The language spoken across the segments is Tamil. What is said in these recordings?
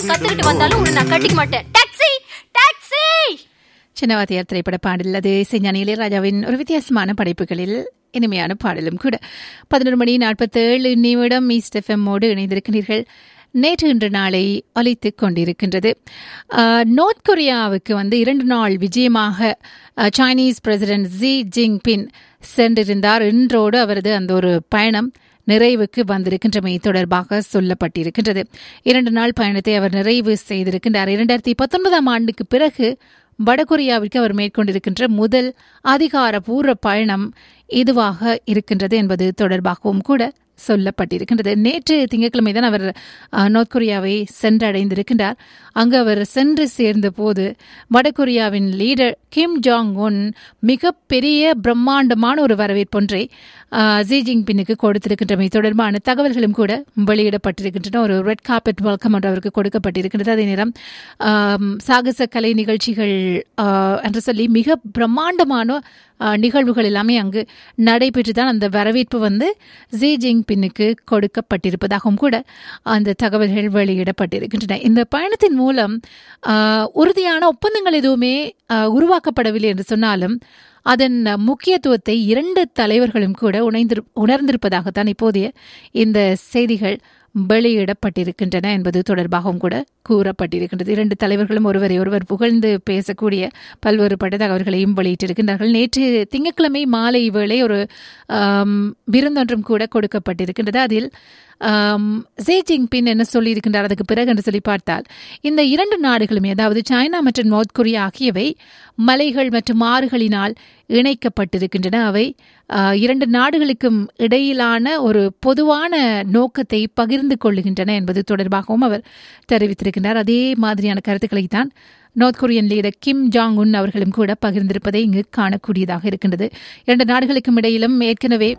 கத்துக்கிட்டு வந்தாலும் உன்னை நான் கட்டிக்க மாட்டேன் டாக்ஸி டாக்ஸி சின்னவாத்தியார் திரைப்பட பாடல் அது செஞ்ஞானி இளையராஜாவின் ஒரு வித்தியாசமான படைப்புகளில் இனிமையான பாடலும் கூட பதினொரு மணி நாற்பத்தேழு நிமிடம் ஈஸ்ட் எஃப்எம்மோடு இணைந்திருக்கிறீர்கள் நேற்று இன்று நாளை ஒலித்துக் கொண்டிருக்கின்றது ஆஹ், நோர்த் கொரியாவுக்கு வந்து இரண்டு நாள் விஜயமாக ஆஹ், சைனீஸ் பிரசிடென்ட் ஜி ஜின்பின் சென்றிருந்தார் இன்றோடு அவரது அந்த ஒரு பயணம் நிறைவுக்கு வந்திருக்கின்றமை தொடர்பாக சொல்லப்பட்டிருக்கின்றது இரண்டு நாள் பயணத்தை அவர் நிறைவு செய்திருக்கின்றார் இரண்டாயிரத்தி பத்தொன்பதாம் ஆண்டுக்கு பிறகு வடகொரியாவிற்கு அவர் மேற்கொண்டிருக்கின்ற முதல் அதிகாரபூர்வ பயணம் இதுவாக இருக்கின்றது என்பது தொடர்பாகவும் கூட சொல்லப்பட்டிருக்கின்றது நேற்று திங்கட்கிழமை தான் அவர் அஹ், நோர்த் கொரியாவை சென்றடைந்திருக்கின்றார் அங்கு அவர் சென்று சேர்ந்த போது வடகொரியாவின் லீடர் கிம் ஜாங் உன் மிகப்பெரிய பிரம்மாண்டமான ஒரு வரவேற்பொன்றை அஹ், ஜி ஜின்பின்னுக்கு கொடுத்திருக்கின்றமை தொடர்பான தகவல்களும் கூட வெளியிடப்பட்டிருக்கின்றன ஒரு ரெட் கார்பெட் வெல்கம் ஒன்று அவருக்கு கொடுக்கப்பட்டிருக்கின்றது அதே நேரம் ஆம், சாகச கலை நிகழ்ச்சிகள் ஆஹ், என்று சொல்லி மிக பிரம்மாண்டமான ஆஹ், நிகழ்வுகள் எல்லாமே அங்கு நடைபெற்று தான் அந்த வரவேற்பு வந்து ஜி ஜின்பின்னுக்கு கொடுக்கப்பட்டிருப்பதாகவும் கூட அந்த தகவல்கள் வெளியிடப்பட்டிருக்கின்றன இந்த பயணத்தின் மூலம் ஆஹ், உறுதியான ஒப்பந்தங்கள் எதுவுமே ஆஹ், உருவாக்கப்படவில்லை என்று சொன்னாலும் அதன் முக்கியத்துவத்தை இரண்டு தலைவர்களும் கூட உணர்ந்திரு உணர்ந்திருப்பதாகத்தான் இப்போதைய இந்த செய்திகள் வெளியிடப்பட்டிருக்கின்றன என்பது தொடர்பாகவும் கூட கூறப்பட்டிருக்கின்றது இரண்டு தலைவர்களும் ஒருவரை ஒருவர் புகழ்ந்து பேசக்கூடிய பல்வேறுபட்ட தகவல்களையும் வெளியிட்டிருக்கின்றார்கள் நேற்று திங்கட்கிழமை மாலை வேளை ஒரு ஆம், விருந்தொன்றும் கூட கொடுக்கப்பட்டிருக்கின்றது அதில் ஆம், ஜே ஜின்பின் என்ன சொல்லியிருக்கின்றார் அதுக்கு பிறகு என்று சொல்லி பார்த்தால் இந்த இரண்டு நாடுகளுமே அதாவது சைனா மற்றும் நோர்த் கொரியா ஆகியவை மலைகள் மற்றும் ஆறுகளினால் இணைக்கப்பட்டிருக்கின்றன அவை ஆ, இரண்டு நாடுகளுக்கும் இடையிலான ஒரு பொதுவான நோக்கத்தை பகிர்ந்து கொள்ளுகின்றன என்பது தொடர்பாகவும் அவர் தெரிவித்திருக்கின்றார் அதே மாதிரியான கருத்துக்களை தான் North Korean leader Kim Jong Un அவர்களும் கூட பகிர்ந்திருப்பதை இங்கு காணக்கூடியதாக இருக்கின்றது இரண்டு நாடுகளுக்கும் இடையிலும் ஏற்கனவே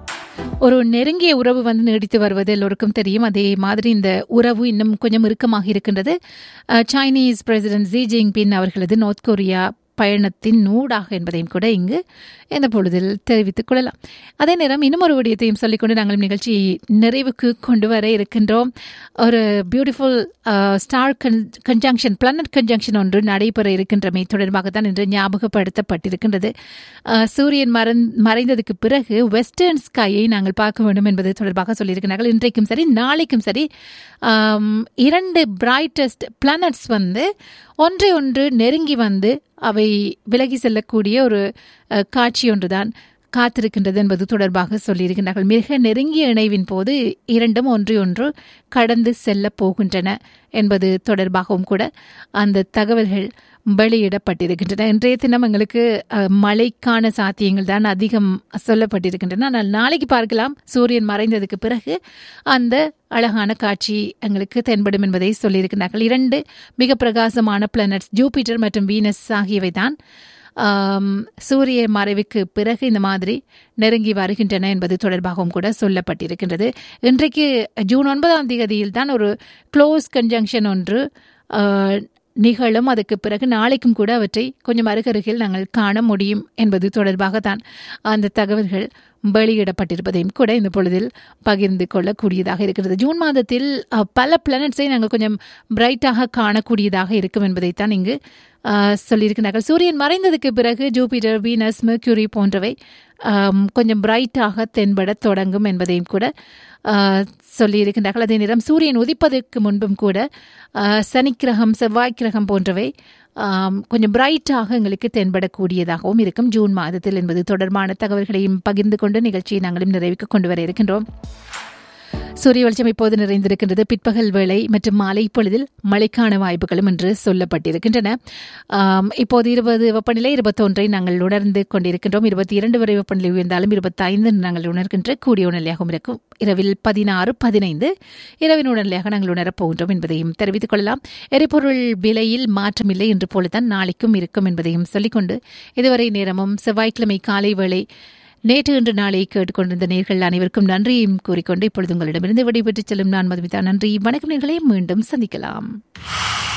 ஒரு நெருங்கிய உறவு வந்து நீடித்து வருவது எல்லோருக்கும் தெரியும் அதே மாதிரி இந்த உறவு இன்னும் கொஞ்சம் இறுக்கமாக இருக்கின்றது அஹ், சைனீஸ் பிரசிடென்ட் ஜி ஜின்பின் அவர்களது நார்த் கொரியா பயணத்தின் நூடாக என்பதையும் கூட இங்கு இந்த பொழுதில் தெரிவித்துக் கொள்ளலாம் அதே நேரம் இன்னும் ஒரு விடயத்தையும் சொல்லிக்கொண்டு நாங்கள் நிகழ்ச்சியை நிறைவுக்கு கொண்டு வர இருக்கின்றோம் ஒரு beautiful star conjunction planet conjunction ஒன்று நடைபெற இருக்கின்றமை தொடர்பாக தான் இன்று ஞாபகப்படுத்தப்பட்டிருக்கின்றது அஹ், சூரியன் மறந் மறைந்ததுக்கு பிறகு வெஸ்டர்ன் ஸ்கையை நாங்கள் பார்க்க வேண்டும் என்பது தொடர்பாக சொல்லியிருக்கிறார்கள் இன்றைக்கும் சரி நாளைக்கும் சரி ஆம், இரண்டு பிரைட்டஸ்ட் பிளானட்ஸ் வந்து ஒன்றை ஒன்று நெருங்கி வந்து அவை விலகி செல்லக்கூடிய ஒரு அஹ், காட்சி ஒன்றுதான் காத்திருக்கின்றது என்பது தொடர்பாக சொல்லியிருக்கிறார்கள் மிக நெருங்கிய இணைவின் போது இரண்டும் ஒன்று ஒன்று கடந்து செல்ல போகின்றன என்பது தொடர்பாகவும் கூட அந்த தகவல்கள் வெளியிடப்பட்டிருக்கின்றன இன்றைய தினம் எங்களுக்கு அஹ், மழைக்கான சாத்தியங்கள் தான் அதிகம் சொல்லப்பட்டிருக்கின்றன ஆனால் நாளைக்கு பார்க்கலாம் சூரியன் மறைந்ததுக்கு பிறகு அந்த அழகான காட்சி எங்களுக்கு தென்படும் என்பதை சொல்லியிருக்கிறார்கள் இரண்டு மிக பிரகாசமான பிளானட்ஸ் ஜூபிட்டர் மற்றும் வீனஸ் ஆகியவை தான் ஆம், சூரிய மறைவுக்கு பிறகு இந்த மாதிரி நெருங்கி வருகின்றன என்பது தொடர்பாகவும் கூட சொல்லப்பட்டிருக்கின்றது இன்றைக்கு ஜூன் ஒன்பதாம் தேதியில் தான் ஒரு க்ளோஸ் கன்ஜங்ஷன் ஒன்று ஆ, நிகழும் அதுக்கு பிறகு நாளைக்கும் கூட அவற்றை கொஞ்சம் அருகருகில் நாங்கள் காண முடியும் என்பது தொடர்பாக தான் அந்த தகவல்கள் வெளியிடப்பட்டிருப்பதையும் கூட இந்த பொழுதில் பகிர்ந்து கொள்ளக்கூடியதாக இருக்கிறது ஜூன் மாதத்தில் அஹ், பல பிளானட்ஸை நாங்கள் கொஞ்சம் பிரைட்டாக காணக்கூடியதாக இருக்கும் என்பதைத்தான் இங்கு அஹ், சொல்லியிருக்கிறார்கள் சூரியன் மறைந்ததுக்கு பிறகு ஜூபிட்டர் வீனஸ் மெர்க்யூரி போன்றவை ஆம், கொஞ்சம் பிரைட்டாக தென்பட தொடங்கும் என்பதையும் கூட அஹ், சொல்லியிருக்கின்றார்கள் அதே நேரம் சூரியன் உதிப்பதற்கு முன்பும் கூட அஹ், சனிக்கிரகம் செவ்வாய் கிரகம் போன்றவை ஆம், கொஞ்சம் பிரைட்டாக எங்களுக்கு தென்படக்கூடியதாகவும் இருக்கும் ஜூன் மாதத்தில் என்பது தொடர்பான தகவல்களையும் பகிர்ந்து கொண்டு நிகழ்ச்சியை நாங்களும் நிறைவுக்கு கொண்டு வர இருக்கின்றோம் சூரிய வெளிச்சம் இப்போது நிறைந்திருக்கின்றது பிற்பகல் வேளை மற்றும் மாலை பொழுதில் மழைக்கான வாய்ப்புகளும் என்று சொல்லப்பட்டிருக்கின்றன ஆம், இப்போது இருபது வெப்பநிலை இருபத்தொன்றை நாங்கள் உணர்ந்து கொண்டிருக்கின்றோம் இருபத்தி இரண்டு வரை வெப்பநிலை உயர்ந்தாலும் இருபத்தைந்து நாங்கள் உணர்கின்ற கூடிய உணர்நிலையாகவும் இருக்கும் இரவில் பதினாறு பதினைந்து இரவின் உணர்நிலையாக நாங்கள் உணரப் போகின்றோம் என்பதையும் தெரிவித்துக் கொள்ளலாம் எரிபொருள் விலையில் மாற்றமில்லை என்று போலதான் நாளைக்கும் இருக்கும் என்பதையும் சொல்லிக்கொண்டு இதுவரை நேரமும் செவ்வாய்க்கிழமை காலை வேளை நேற்று இன்று நாளை கேட்டுக்கொண்டிருந்த நேர்கள் அனைவருக்கும் நன்றியையும் கூறிக்கொண்டு இப்பொழுது உங்களிடமிருந்து விடைபெற்றுச் செல்லும் நான் மதுமிதா நன்றி வணக்கம் நேர்களை மீண்டும் சந்திக்கலாம்